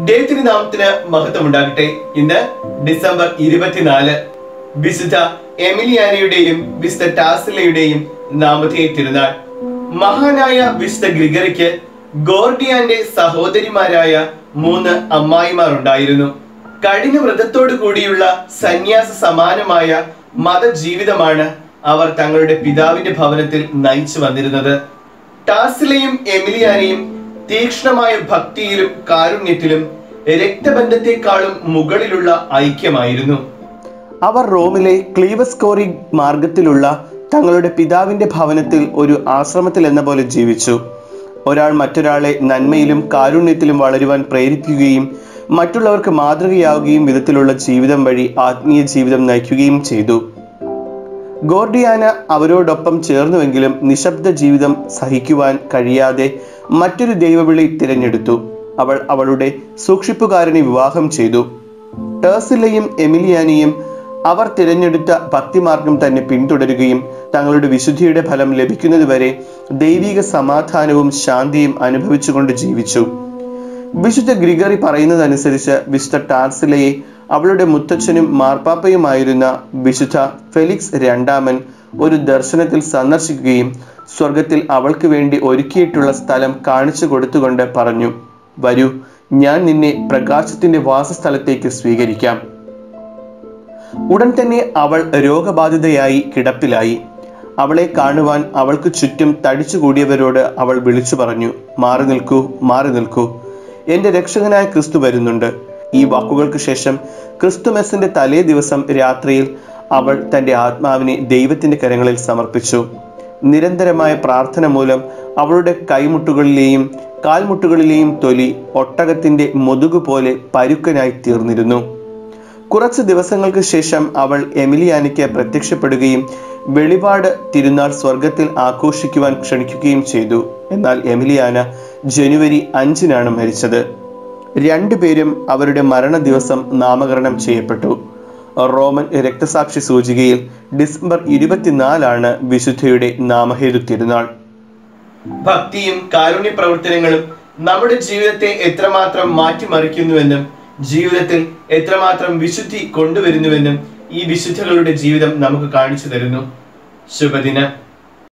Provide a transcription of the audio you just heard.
ദൈവത്തിന്റെ നാമത്തിന് മഹത്വം ഉണ്ടാകട്ടെ ഇന്ന് ഡിസംബർ ഇരുപത്തിനാല് വിശുദ്ധ എമിലിയാനയുടെയും വിശുദ്ധ ടാസിലയുടെയും നാമധേയ തിരുനാൾ മഹാനായ വിശുദ്ധ ഗ്രിഗറിക്ക് ഗോർഡിയാന്റെ സഹോദരിമാരായ മൂന്ന് അമ്മായിമാർ ഉണ്ടായിരുന്നു കഠിന വ്രതത്തോടു കൂടിയുള്ള സന്യാസ സമാനമായ മതജീവിതമാണ് അവർ തങ്ങളുടെ പിതാവിന്റെ ഭവനത്തിൽ നയിച്ചു വന്നിരുന്നത് ടാസിലയും എമിലിയാനയും തീക്ഷ്ണമായ ഭക്തിയിലും കാരുണ്യത്തിലും രക്തബന്ധത്തെക്കാളും മുകളിലുള്ള ഐക്യമായിരുന്നു അവർ റോമിലെ ക്ലീവസ്കോറി മാർഗത്തിലുള്ള തങ്ങളുടെ പിതാവിന്റെ ഭവനത്തിൽ ഒരു ആശ്രമത്തിൽ എന്ന പോലെ ജീവിച്ചു ഒരാൾ മറ്റൊരാളെ നന്മയിലും കാരുണ്യത്തിലും വളരുവാൻ പ്രേരിപ്പിക്കുകയും മറ്റുള്ളവർക്ക് മാതൃകയാവുകയും വിധത്തിലുള്ള ജീവിതം വഴി ആത്മീയ ജീവിതം നയിക്കുകയും ചെയ്തു ഗോർഡിയാന അവരോടൊപ്പം ചേർന്നുവെങ്കിലും നിശബ്ദ ജീവിതം സഹിക്കുവാൻ കഴിയാതെ മറ്റൊരു ദൈവവിളി തിരഞ്ഞെടുത്തു അവൾ അവളുടെ സൂക്ഷിപ്പുകാരനെ വിവാഹം ചെയ്തു ടേഴ്സിലയും എമിലിയാനിയും അവർ തിരഞ്ഞെടുത്ത ഭക്തിമാർഗം തന്നെ പിന്തുടരുകയും തങ്ങളുടെ വിശുദ്ധിയുടെ ഫലം ലഭിക്കുന്നതുവരെ ദൈവിക സമാധാനവും ശാന്തിയും അനുഭവിച്ചുകൊണ്ട് ജീവിച്ചു വിശുദ്ധ ഗ്രിഗറി പറയുന്നതനുസരിച്ച് വിശുദ്ധ ടാർസിലയെ അവളുടെ മുത്തച്ഛനും മാർപ്പാപ്പയുമായിരുന്ന വിശുദ്ധ ഫെലിക്സ് രണ്ടാമൻ ഒരു ദർശനത്തിൽ സന്ദർശിക്കുകയും സ്വർഗത്തിൽ അവൾക്ക് വേണ്ടി ഒരുക്കിയിട്ടുള്ള സ്ഥലം കാണിച്ചു കൊടുത്തുകൊണ്ട് പറഞ്ഞു വരൂ ഞാൻ നിന്നെ പ്രകാശത്തിന്റെ വാസസ്ഥലത്തേക്ക് സ്വീകരിക്കാം ഉടൻ തന്നെ അവൾ രോഗബാധിതയായി കിടപ്പിലായി അവളെ കാണുവാൻ അവൾക്ക് ചുറ്റും തടിച്ചുകൂടിയവരോട് അവൾ വിളിച്ചു പറഞ്ഞു മാറി നിൽക്കൂ മാറി നിൽക്കൂ എന്റെ രക്ഷകനായ ക്രിസ്തു വരുന്നുണ്ട് ഈ വാക്കുകൾക്ക് ശേഷം ക്രിസ്തുമെസിന്റെ തലേ ദിവസം രാത്രിയിൽ അവൾ തന്റെ ആത്മാവിനെ ദൈവത്തിന്റെ കരങ്ങളിൽ സമർപ്പിച്ചു നിരന്തരമായ പ്രാർത്ഥന മൂലം അവളുടെ കൈമുട്ടുകളിലെയും കാൽമുട്ടുകളിലെയും തൊലി ഒട്ടകത്തിന്റെ മുതുകു പോലെ പരുക്കനായി തീർന്നിരുന്നു കുറച്ച് ദിവസങ്ങൾക്ക് ശേഷം അവൾ എമിലിയാനിക്ക് പ്രത്യക്ഷപ്പെടുകയും വെളിപാട് തിരുനാൾ സ്വർഗത്തിൽ ആഘോഷിക്കുവാൻ ക്ഷണിക്കുകയും ചെയ്തു എന്നാൽ എമിലിയാന ജനുവരി അഞ്ചിനാണ് മരിച്ചത് രണ്ടുപേരും അവരുടെ മരണ ദിവസം നാമകരണം ചെയ്യപ്പെട്ടു റോമൻ രക്തസാക്ഷി സൂചികയിൽ ഡിസംബർ ഇരുപത്തിനാലാണ് വിശുദ്ധയുടെ നാമഹേതു തിരുനാൾ ഭക്തിയും കാരുണ്യ പ്രവർത്തനങ്ങളും നമ്മുടെ ജീവിതത്തെ എത്രമാത്രം മാറ്റിമറിക്കുന്നുവെന്നും ജീവിതത്തിൽ എത്രമാത്രം വിശുദ്ധി കൊണ്ടുവരുന്നുവെന്നും ഈ വിശുദ്ധകളുടെ ജീവിതം നമുക്ക് കാണിച്ചു തരുന്നു ശുഭദിനം